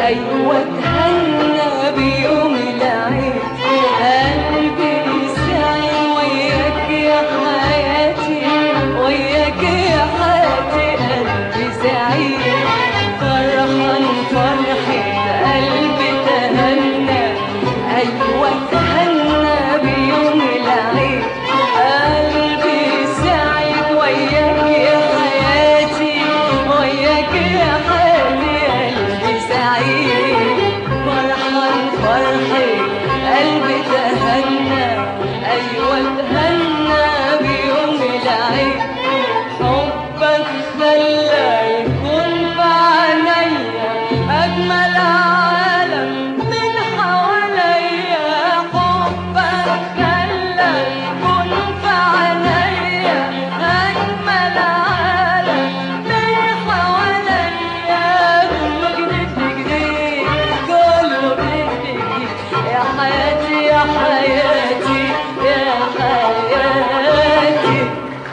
أيوة تهنى بيوم العيد قلبي سعيد وياك يا حياتي وياك يا حياتي قلبي سعيد فرحان فرحة قلبي تهنى أيوة تهنى بيوم العيد قلبي سعيد وياك يا حياتي وياك يا حياتي قلبي سعيد فرحان فرحي قلبي تهنى أيوة تهنى بيوم العيد حبك خلى يكون في عينيا أجمل عالم من حواليا حبك خلى يكون في عينيا أجمل عالم من حواليا كله جديد جديد كله جديد جديد يا حياتي يا حياتي يا حياتي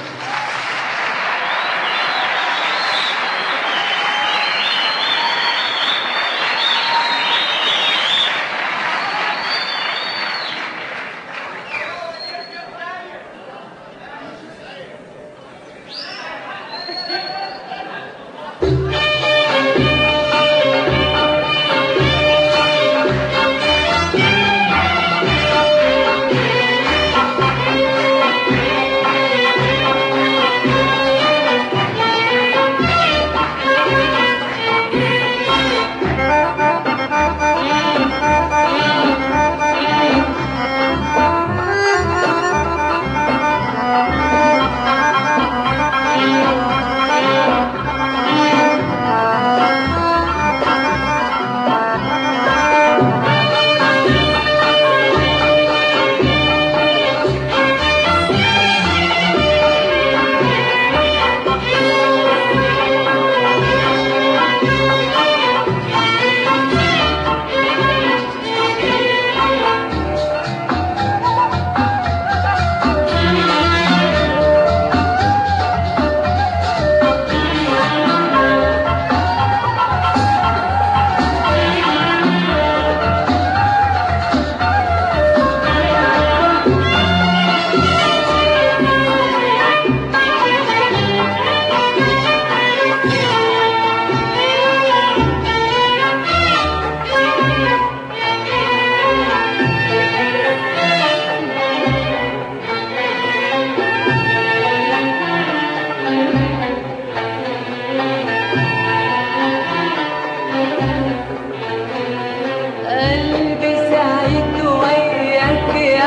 قلبي سعيد وياك يا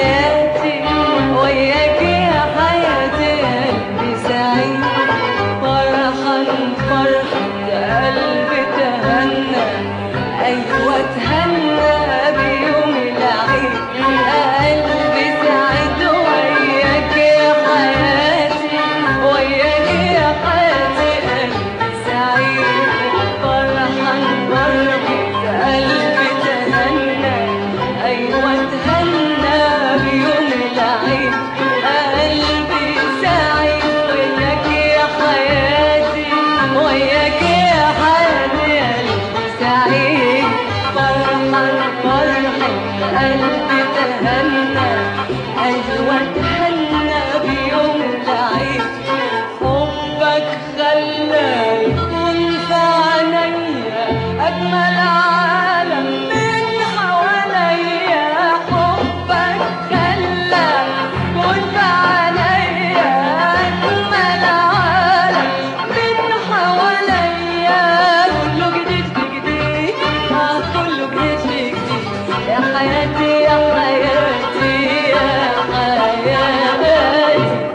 حياتي وياك يا حياتي قلبي سعيد فرحان فرحة قلبي تهنى أيوة تهنى بيوم العيد قلبي سعيد وياك يا حياتي وياك يا حياتي قلبي سعيد فرحان فرحة قلبي تهنى أيوة تهنى بيوم العيد قلبي سعيد وياك يا حياتي وياك يا حياتي قلبي سعيد فرحان فرحة قلبي تهنى أيوة تهنى بيوم العيد حبك خلى يكون في عينيا أجمل عالم من حواليا حبك خلى يكون في عينيا أجمل عالم من حواليا كله جديد في جديد آه كله جديد في جديد يا حياتي يا حياتي يا حياتي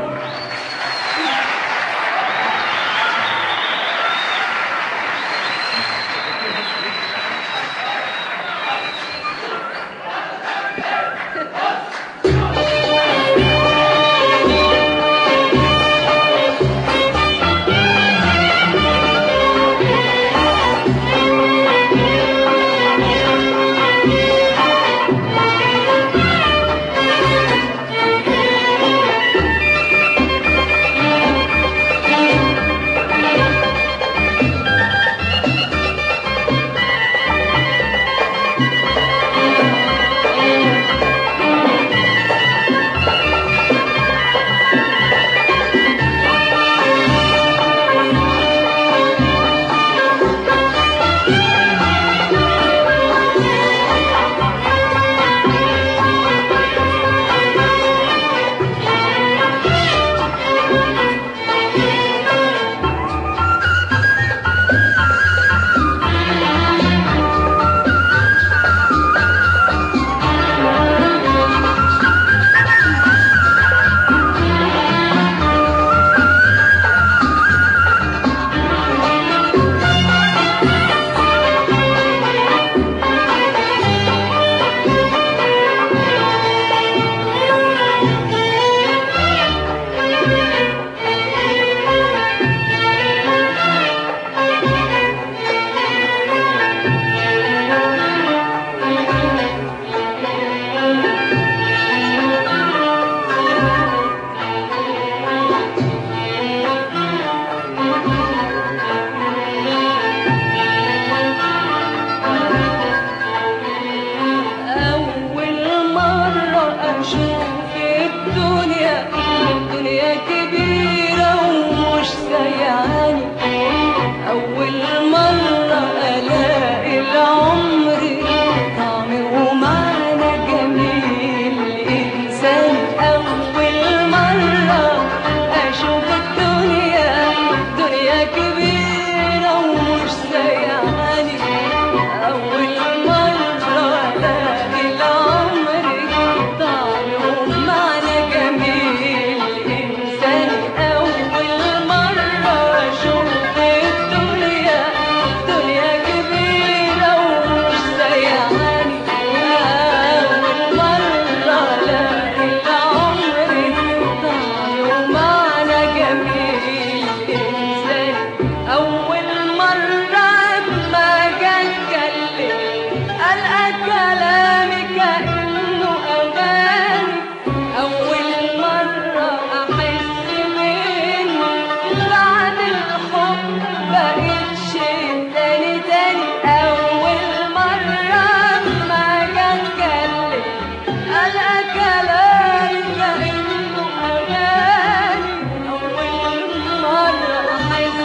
ألقى كلامي كأنه أغاني أول مرة أحس بإنه بعد الحب بقيت شيء تاني تاني أول مرة ما أتكلم ألقى كلامي كأنه أغاني أول مرة أحس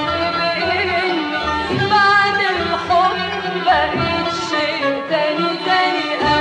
بإني بعد الحب بقيت شيء تاني تاني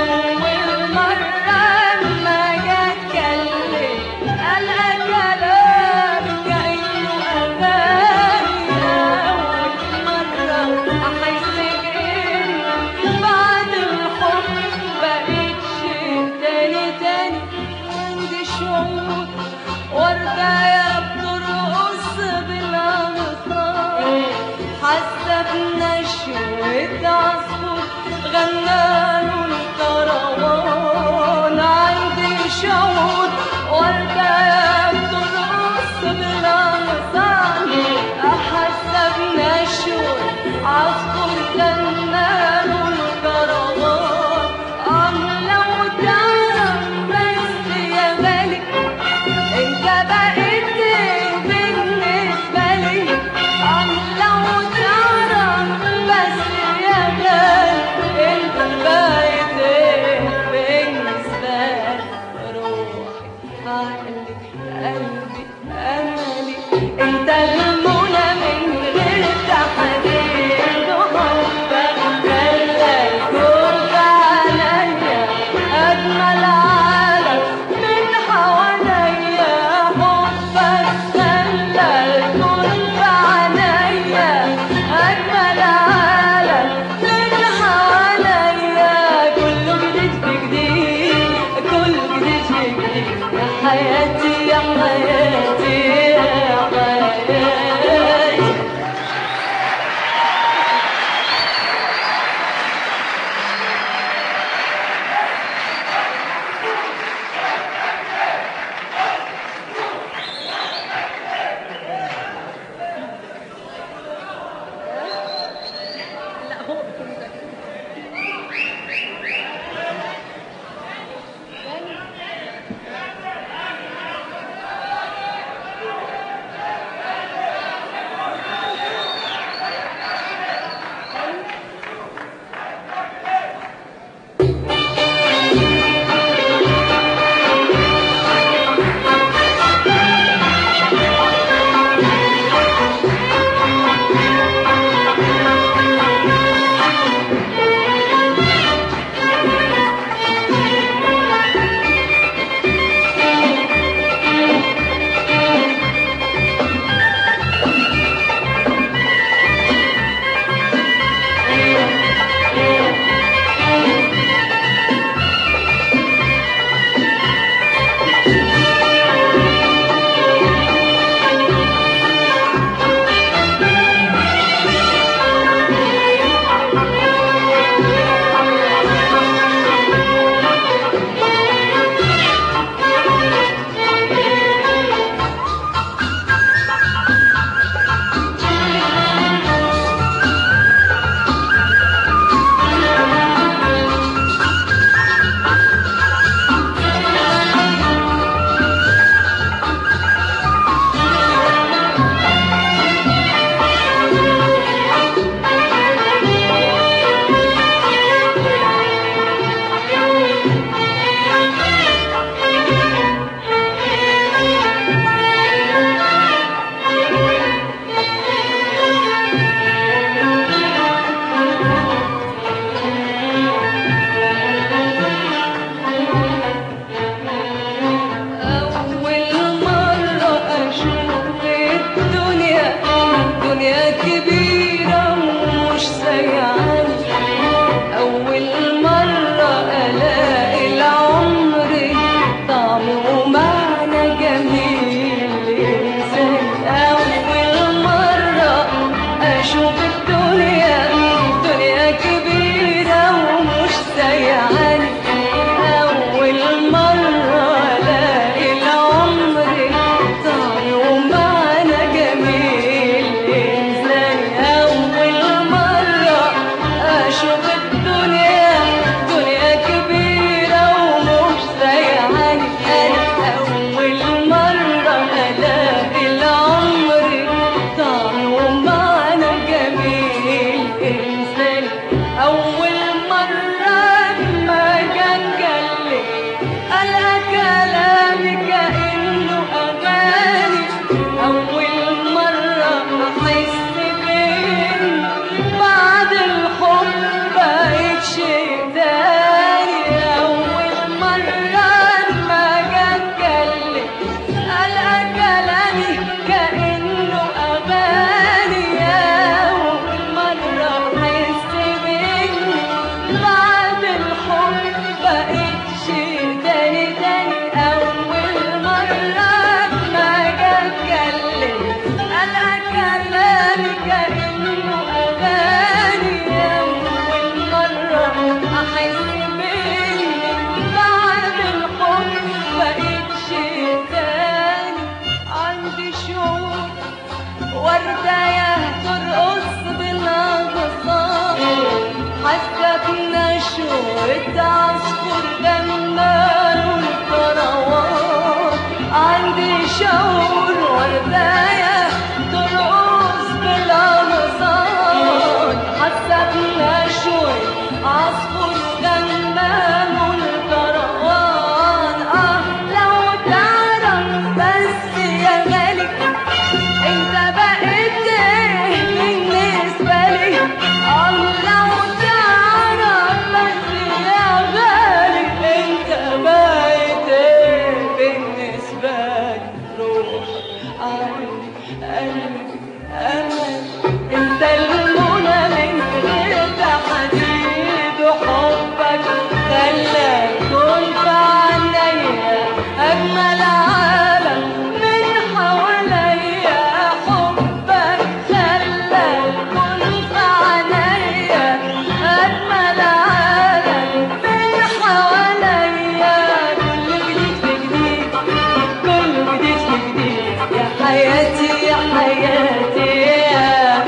ورداية ترقص بالأغصان حاسة بنشوة عصفور جمال الكروان عندي شعور ورداية ترقص بالأغصان حاسة بنشوة عصفور جمال الكروان اه لو تعرف بس يا غالي انت بقيت ايه بالنسبة لي الله تعرف بس يا غالي انت بقيت ايه بالنسبة لي روح عقلي قلبي امل انت المنى من غير تحديد وحبك خلى الكون في عينيا اجمل عالم من حواليا حبك خلى الكون في عينيا اجمل عالم من حواليا كل جديد في جديد كل جديد في جديد يا حياتي يا حياتي يا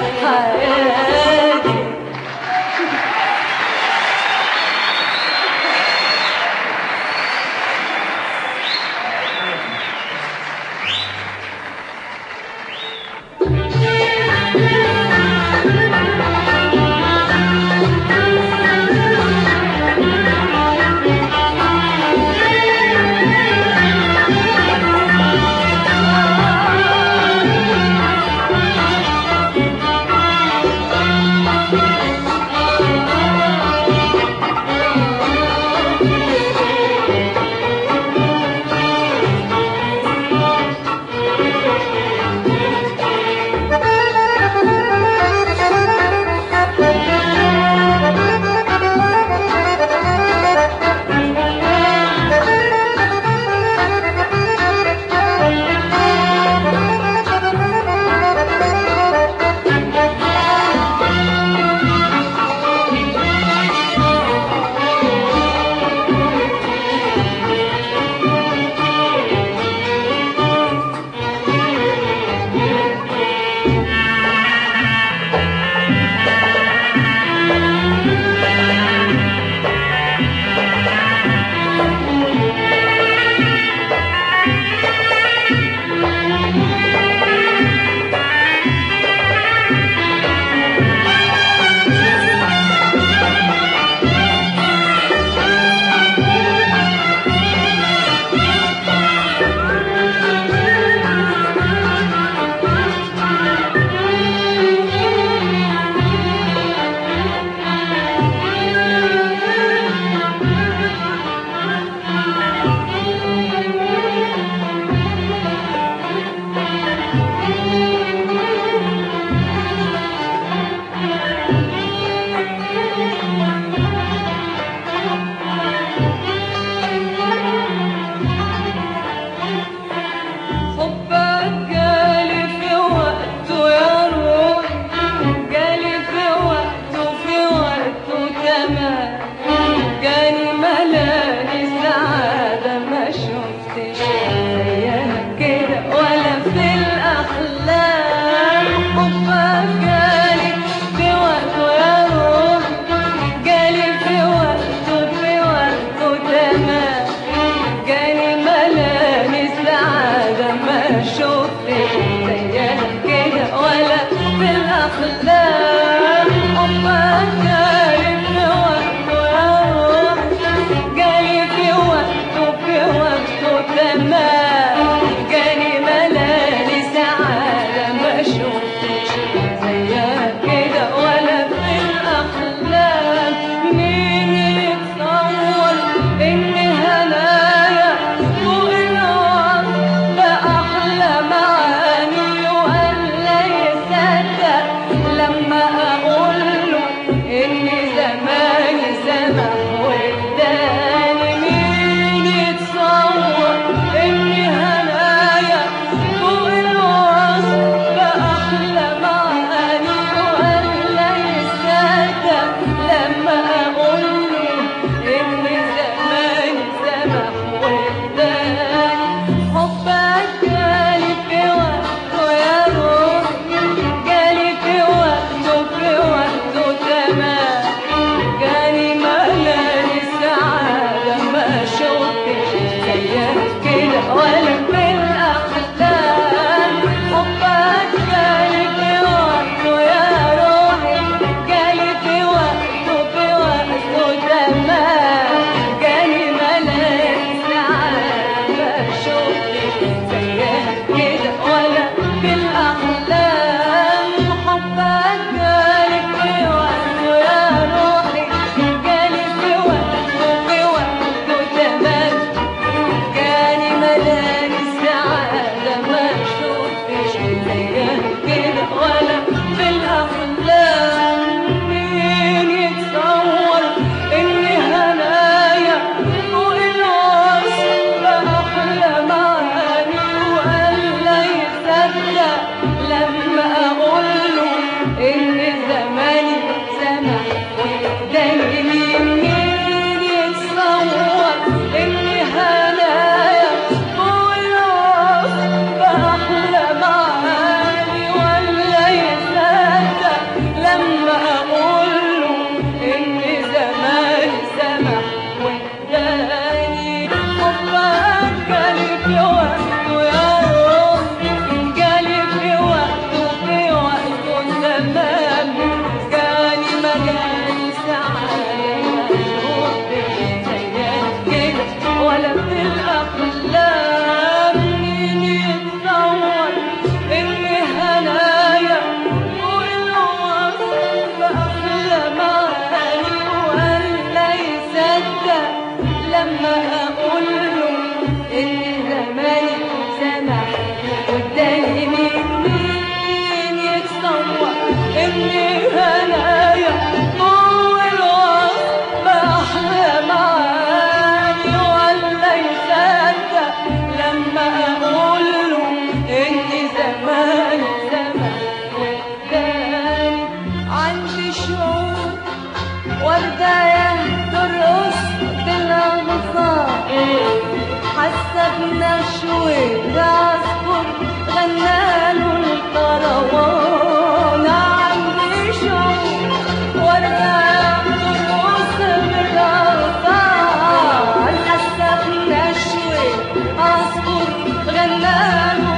حياتي حبك جالي في وقته يا روح جالي في وقته في وقته تمام جاني ملاني سعادة ما شفتش زيها كده ولا في الأحلام حبك جالي في وقته يا روح جالي في وقته في وقته تمام جاني ملاني سعادة ما شفتش زيها كده ولا في الأحلام حبك جالي في وقته يا روح جالي في وقته في وقته تمام جاني ملاني سعادة ما شفتش زيها كده ولا في الأحلام مين يتصور إن هنايا فوق الوصف بأحلى معاني ولا يصدق لما أقول له إن زماني زمان واداني مين يتصور إن هنايا فوق الوصف بأحلى معاني ولا يصدق لما أقول له إن زماني زمان واداني حبك جالي في وقته يا روح نشوي عصفور غناله الكروان عندي شوق وارجع ترقص بالأوطان حسب نشوي عصفور غناله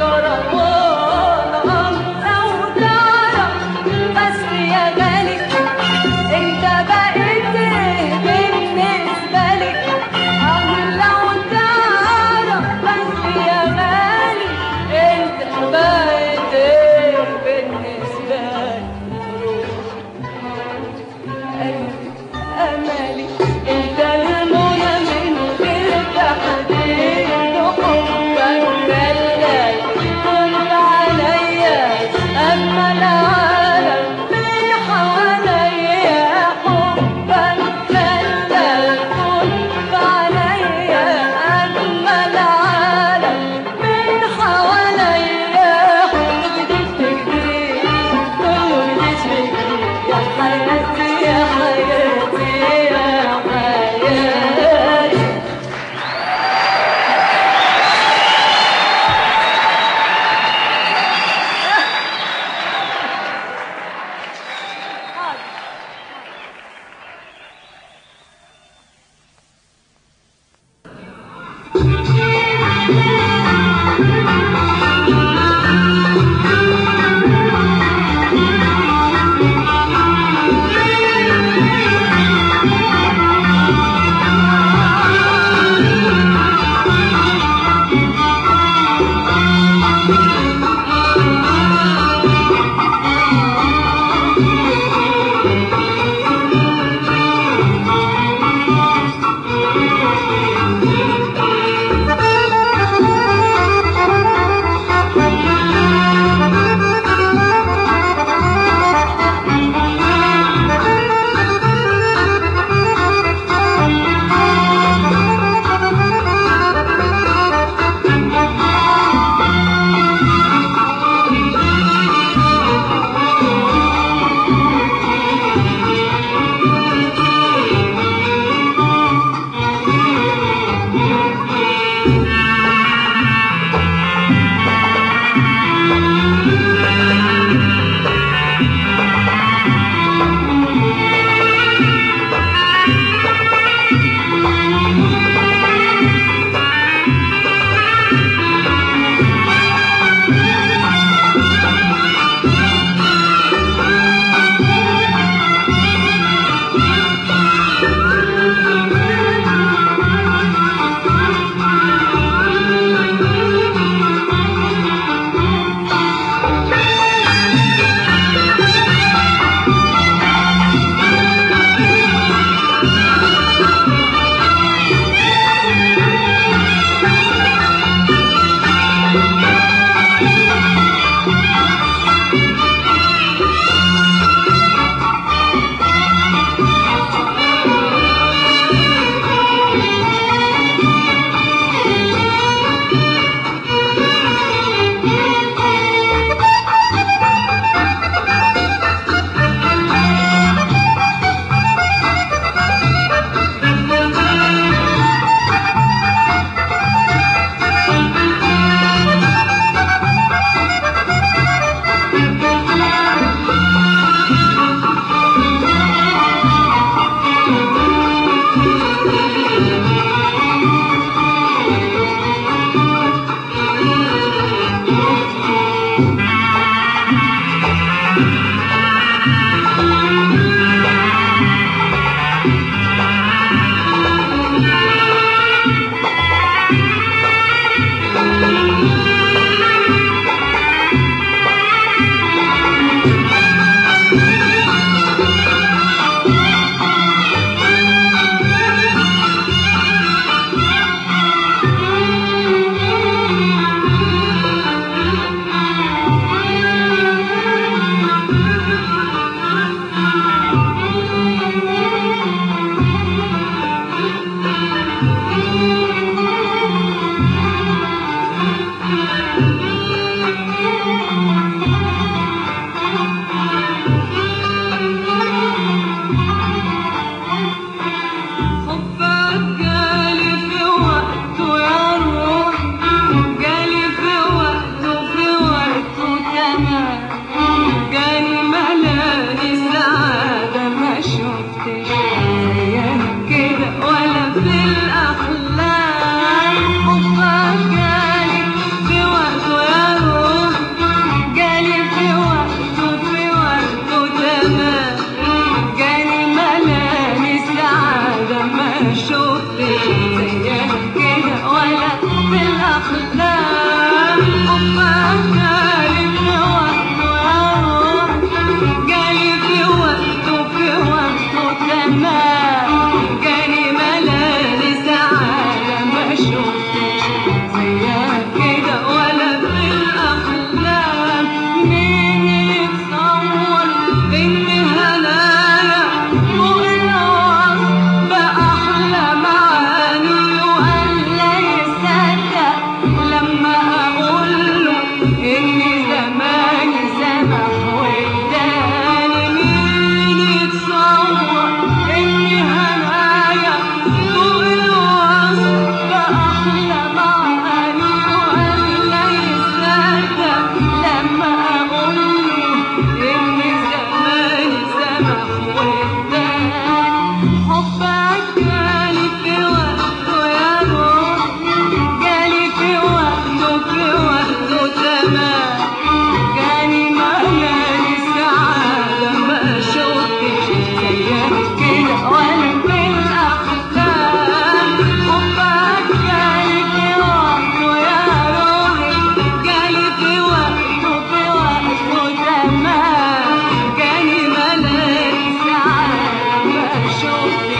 الكروان لو تعرف بس يا غالي انت بقيت بالنسبة لي اه لو تعرف بس يا غالي انت بقيت بالنسبة لي أملي أنت المنى من غير تحديد حبك دلال كنت عليا أما العالم من حواليا حبك دلال كنت عليا أما العالم من حواليا كله جديد في جديد كله جديد في جديد يا حياتي يا حياتي يا حياتي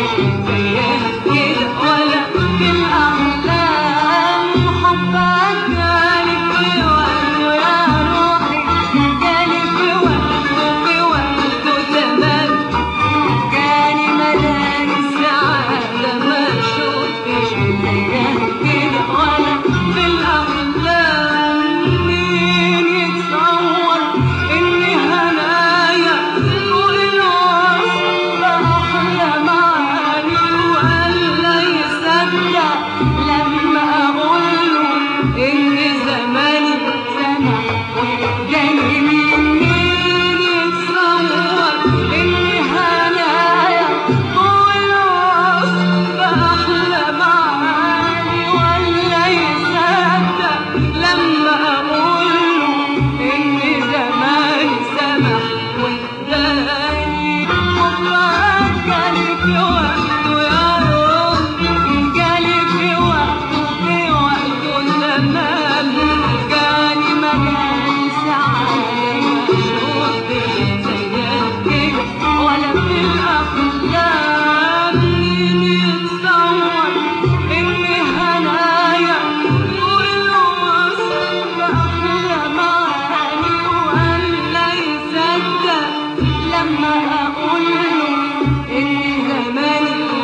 زيها كده ولا في الأحلام حبك جالي في وقته يا روحي جالي في وقته في وقته تمام كاني ملاني السعادة ما شفتش زيها كده ولا في الأحلام مين يتصور إني هنايا فوق الوصف أحلى معاني ولا يصدق لما أقوله إن زماني سمع وجاني مين يتصور إني هنايا فوق الوصف أحلى معاني ولا يصدق لما أقوله إن زماني سمع واداني حبك جالي في وقته يا روحي جالي في وقته في وقته تمام جاني مجال سعادة ما شفتش زيها كده ولا في الأحلام مين يتصور إني هنايا والوصف أحلى معاني ولا يصدق لما أقوله إن زماني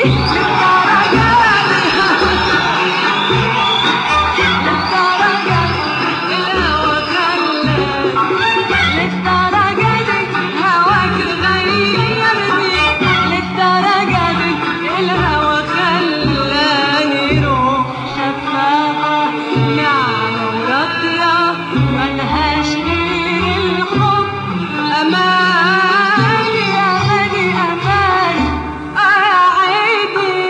أمان يا غالي أمان يا عيني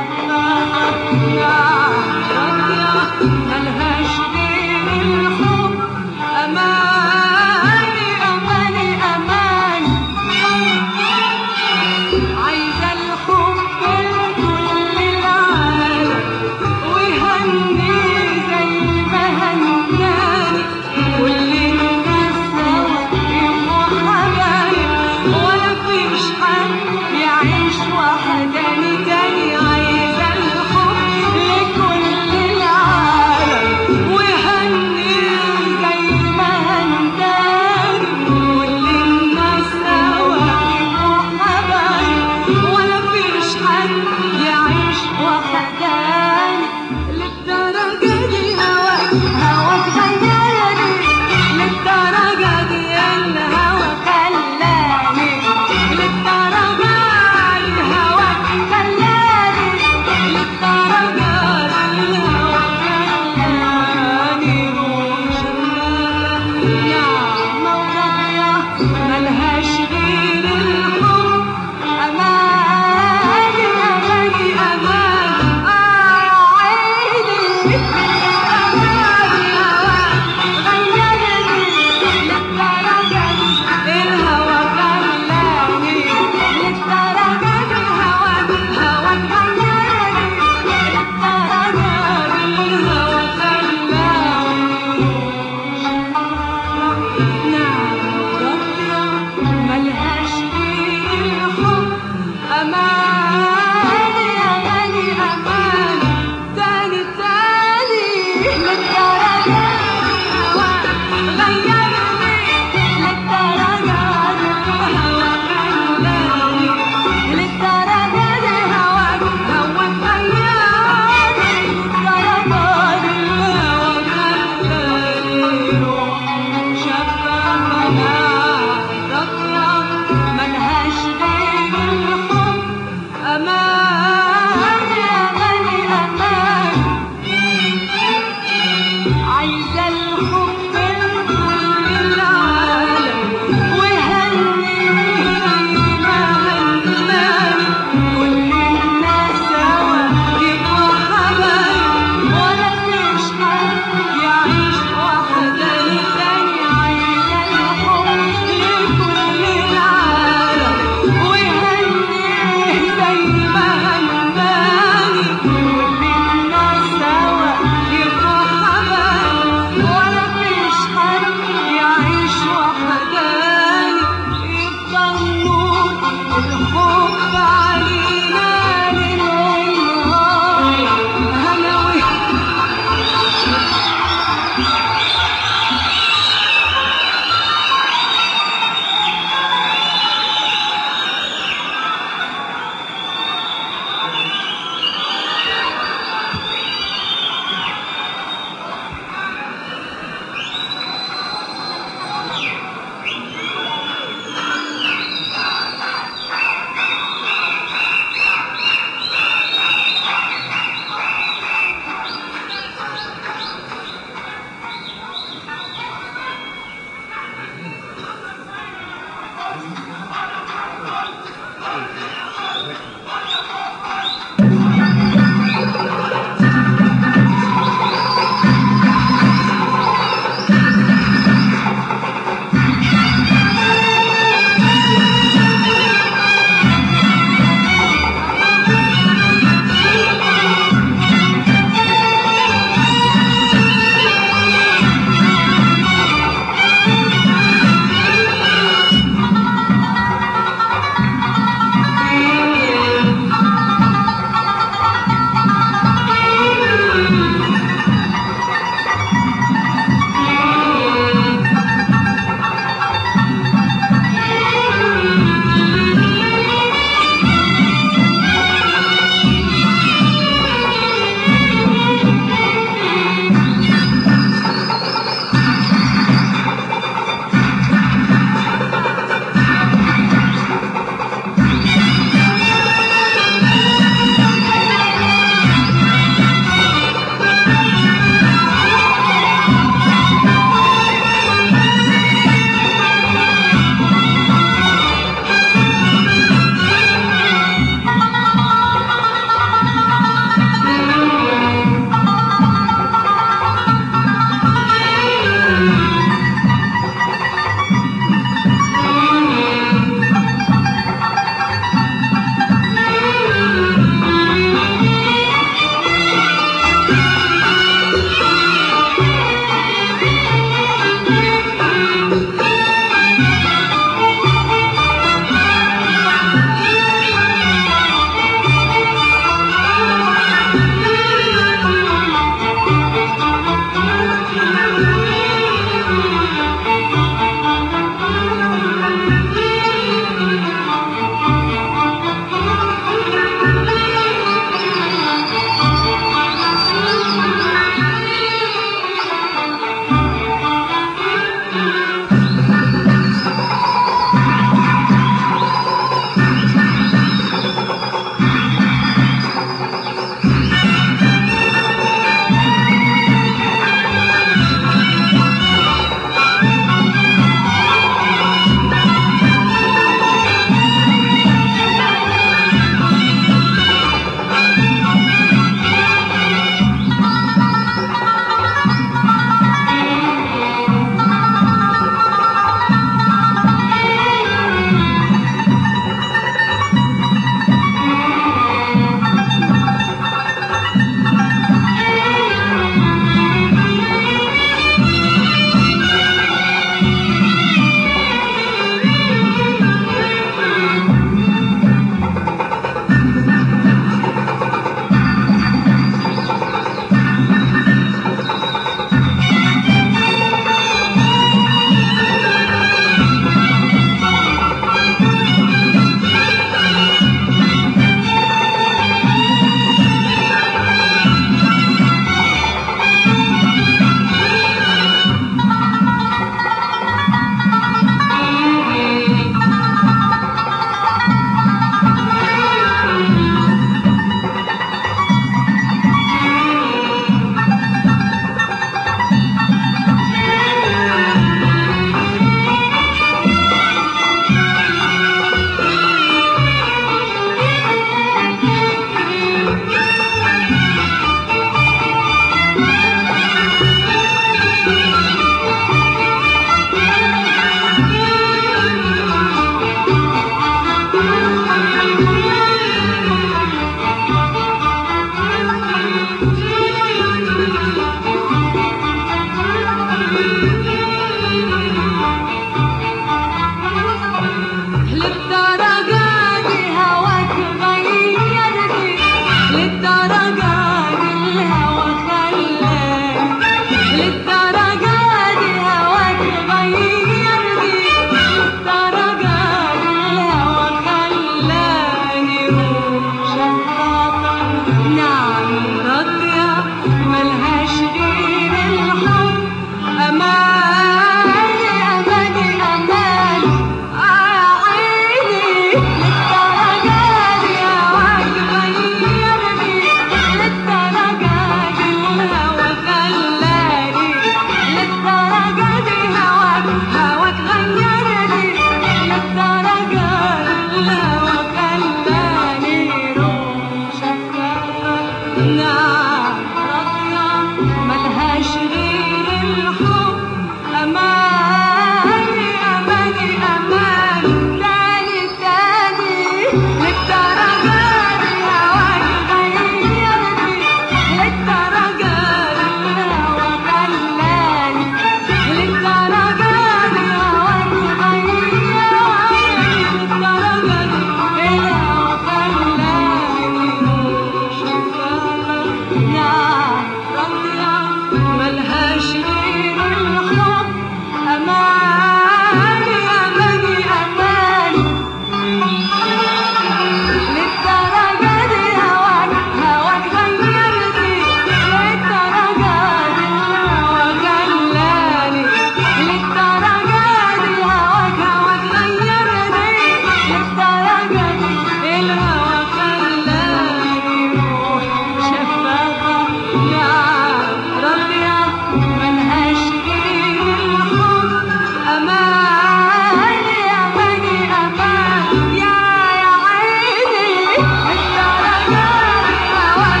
أمان يا بني أمان يا يا عيني الدرجات هواك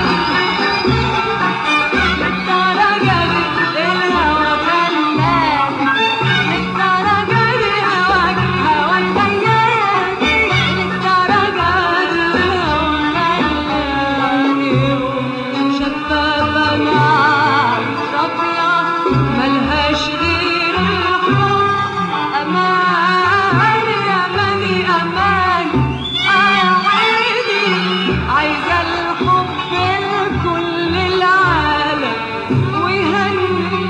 الدرجات الهوى خلاك الدرجات هواك هواك غيرني الدرجات الهوى خلاني شفافة نار صافية ملهاش غير الحب أمان يا بني أمان آه يا عيني عايزة الحب لكل العالم ويهني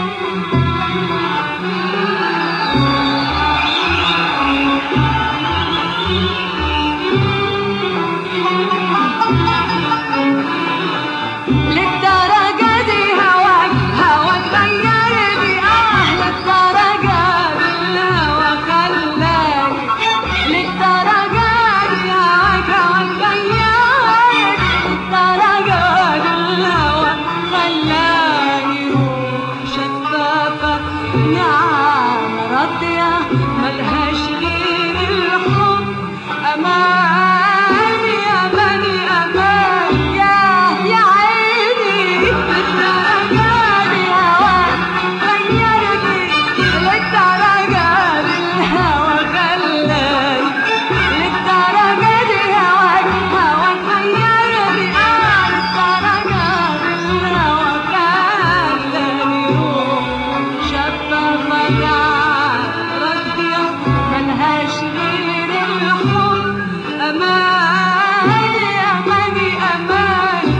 للدرجة دي هواك هواك غيرني اه للدرجة دي الهوا خلاني للدرجة دي هواك هواك غيرني للدرجة دي الهوا خلاني روح شفافة نعم راضية ملهاش غير الحب أمان يا بني أمان يا يا عيني للدرجة دي هواك غيرني للدرجة دي الهوا خلاني للدرجة دي هواك هواك غيرني آه للدرجة دي الهوا خلاني روح شفافة راضية ملهاش غير الحب أمان يا بني أمان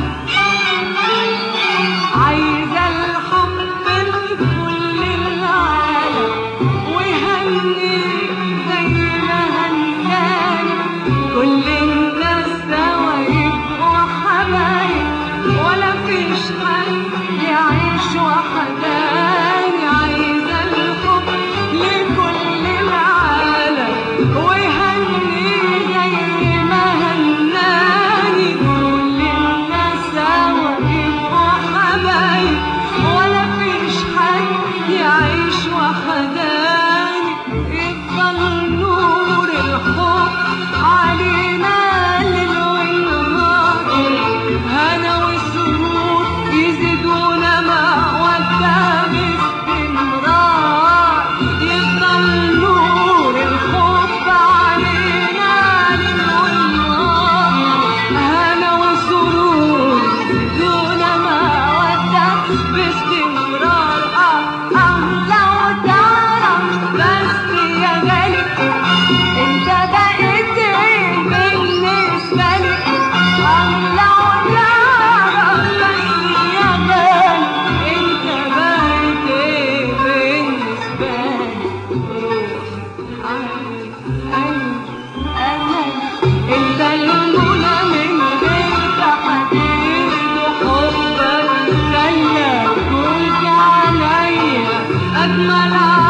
عايزة الحب لكل العالم ويهني زي ما هناني كل الناس سوا يبقوا حبايب ولا فيش حد يعيش وحداني عايزة الحب لكل العالم ويهني زي ما هناني كل الناس سوا يبقوا حبايب ولا فيش حد يعيش وحداني يفضل نور الحب علينا ليل ونهار هنا وسرور يزيدونا مودة باستمرار يفضل نور الحب علينا ليل ونهار هنا وسرور يزيدونا مودة باستمرار اه اه لو تعرف بس يا غالي انت بقيت ايه بالنسبة لي الله تعرف بس يا غالي انت بقيت ايه بالنسبة لي روحي قلبي انا انت المنى من غير تحديد وحبك خلى كل عليا اجمل